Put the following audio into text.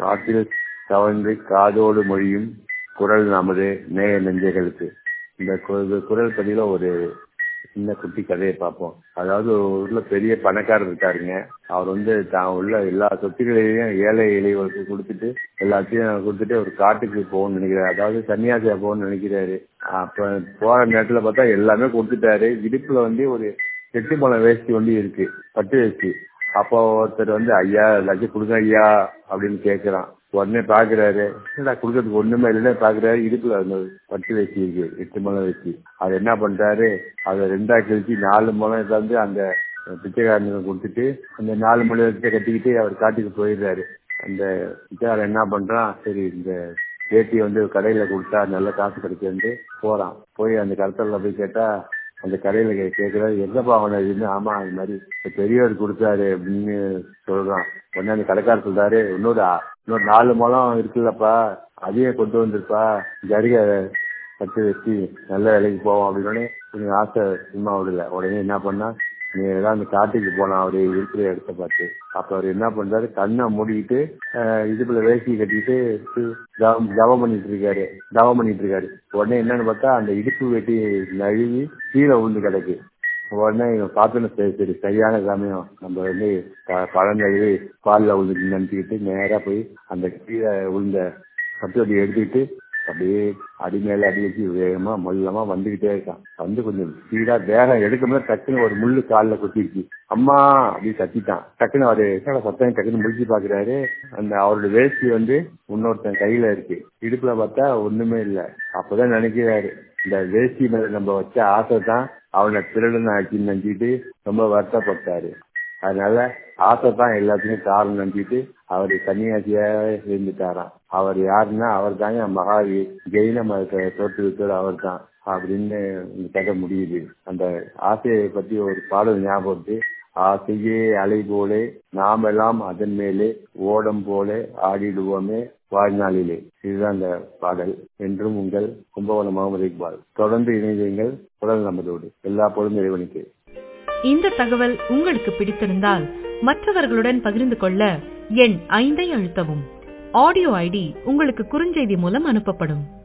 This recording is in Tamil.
காற்றில் தவழ்ந்து காதோடு மொழியும் குரல் நமது நேய நெஞ்சைகளுக்கு இந்த கு- குரல் பதில ஒரு சின்ன குட்டி கதையை பார்ப்போம் அதாவது ஒரு ஊர்ல பெரிய பணக்காரர் இருக்காருங்க அவர் வந்து தான் உள்ள எல்லா சொத்துக்களையும் ஏழை எளியவர்களுக்கு கொடுத்துட்டு எல்லாத்தையும் கொடுத்துட்டு ஒரு காட்டுக்கு போகணும்னு நினைக்கிறாரு அதாவது சன்னியாசியா போகணும்னு நினைக்கிறாரு அப்ப போற நேரத்துல பார்த்தா எல்லாமே கொடுத்துட்டாரு இடுப்புல வந்து ஒரு எட்டு மலை வேஷ்டி வந்து இருக்கு பட்டு வேஷ்டி அப்போ ஒருத்தர் வந்து ஐயா எல்லாத்தையும் கொடுங்க ஐயா அப்படின்னு கேட்கிறான் உடனே பாக்குறாரு என்னடா கொடுக்கறதுக்கு ஒண்ணுமே இல்லைன்னு பாக்குறாரு இடுப்புல அந்த பட்டு வேஷ்டி இருக்கு எட்டு முளம் வேஷ்டி அது என்ன பண்றாரு அதை ரெண்டா கழிச்சு நாலு முளம் தந்து அந்த பிச்சைக்காரனுக்கு கொடுத்துட்டு அந்த நாலு முளை வச்சு கட்டிக்கிட்டு அவர் காட்டுக்கு போயிடுறாரு அந்த பிச்சைக்காரன் என்ன பண்றான் சரி இந்த வேட்டியை வந்து கடையில கொடுத்தா நல்ல காசு கிடைக்குன்னு போறான் போய் அந்த கடத்தல போய் கேட்டா அந்த கடையில கே- கேக்குறாரு எங்கப்பா வாங்கினதுன்னு ஆமா அது மாதிரி இந்த பெரியவர் கொடுத்தாரு அப்படின்னு சொல்றான் உடனே அந்த கடைக்காரர் சொல்றாரு இன்னொரு ஆ- இன்னொரு நாலு முழம் இருக்குல்லப்பா அதையே கொண்டு வந்திருப்பா ஜரிகை கட்டி வச்சு நல்ல வேலைக்கு போவோம் அப்படின்னு கொஞ்சம் ஆசை சும்மா விடல உடனே என்ன பண்ணா நீ ஏதாவது அந்த காட்டுக்கு போனா அவரு இருக்கிற இடத்த பார்த்து அப்ப அவர் என்ன பண்றாரு கண்ணை மூடிக்கிட்டு ஆஹ், இடுப்புல வேஷ்டி கட்டிட்டு ஜபம் ஜபம் பண்ணிட்டு இருக்காரு ஜபம் பண்ணிட்டு இருக்காரு உடனே என்னன்னு பார்த்தா அந்த இடுப்பு வெட்டி நழுவி கீழே விழுந்து கிடக்கு உடனே இவன் பார்த்தோன்னு சரி சரி சரியான சமயம் நம்ம வந்து ப- பழம் கழுவி பாலில் விழுந்து நினைச்சுக்கிட்டு நேரா போய் அந்த கீழே விழுந்த சத்துவடி எடுத்துக்கிட்டு அப்படியே அடி மேல அடி வச்சு வேகமா மொல்லமா வந்துகிட்டே இருக்கான் வந்து கொஞ்சம் ஸ்பீடா வேகம் எடுக்கும்போது டக்குன்னு ஒரு முள்ளு கால்ல குத்திருச்சு அம்மா அப்படி கத்திட்டான் டக்குன்னு அவரு என்னடா சத்தம் டக்குன்னு முடிச்சு பாக்குறாரு அந்த அவரோட வேஷ்டி வந்து இன்னொருத்தன் கையில இருக்கு இடுப்புல பார்த்தா ஒண்ணுமே இல்ல அப்பதான் நினைக்கிறாரு இந்த வேஷ்டி மேல நம்ம வச்ச ஆசை தான் அவனை திருடன் ஆச்சு நினைச்சிட்டு ரொம்ப வருத்தப்பட்டாரு அதனால ஆசை தான் எல்லாத்தையும் காரணம் நினைச்சிட்டு அவர் சன்னியாசியாவே இருந்துட்டாராம் அவர் யாருன்னா அவர் தாங்க மகாவீர் ஜெயின மதத்தை தோற்றுவித்தவர் அவர் தான் அப்படின்னு இந்த கதை முடியுது அந்த ஆசையை பத்தி ஒரு பாடல் ஞாபகம் இருக்கு ஆசையே அலை போலே நாமெல்லாம் அதன் மேலே ஓடம் போல ஆடிடுவோமே வாழ்நாளிலே இதுதான் அந்த பாடல் என்றும் உங்கள் கும்பகோணம் முகமது இக்பால் தொடர்ந்து இணைந்தீங்கள் குரல் நமதோடு எல்லா பொழுதும் இறைவனுக்கு இந்த தகவல் உங்களுக்கு பிடித்திருந்தால் மற்றவர்களுடன் பகிர்ந்து கொள்ள எண் ஐந்தை அழுத்தவும் ஆடியோ ஐடி உங்களுக்கு குறுஞ்செய்தி மூலம் அனுப்பப்படும்